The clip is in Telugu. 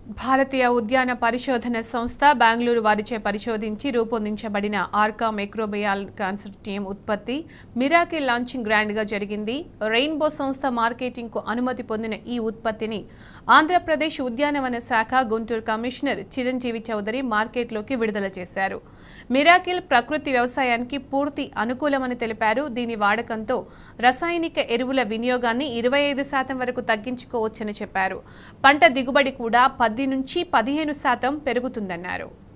భారతీయ ఉద్యాన పరిశోధన సంస్థ బెంగళూరు వారిచే పరిశోధించి రూపొందించబడిన ఆర్కా మైక్రోబియాల్ కాన్సర్టియం ఉత్పత్తి మిరాకిల్ లాంచింగ్ గ్రాండ్గా జరిగింది రెయిన్బో సంస్థ మార్కెటింగ్కు అనుమతి పొందిన ఈ ఉత్పత్తిని ఆంధ్రప్రదేశ్ ఉద్యానవన శాఖ గుంటూరు కమిషనర్ చిరంజీవి చౌదరి మార్కెట్లోకి విడుదల చేశారు మిరాకిల్ ప్రకృతి వ్యవసాయానికి పూర్తి అనుకూలమని తెలిపారు దీని వాడకంతో రసాయనిక ఎరువుల వినియోగాన్ని ఇరవై ఐదు శాతం వరకు తగ్గించుకోవచ్చని చెప్పారు పంట దిగుబడి కూడా పది నుంచి పదిహేను శాతం పెరుగుతుందన్నారు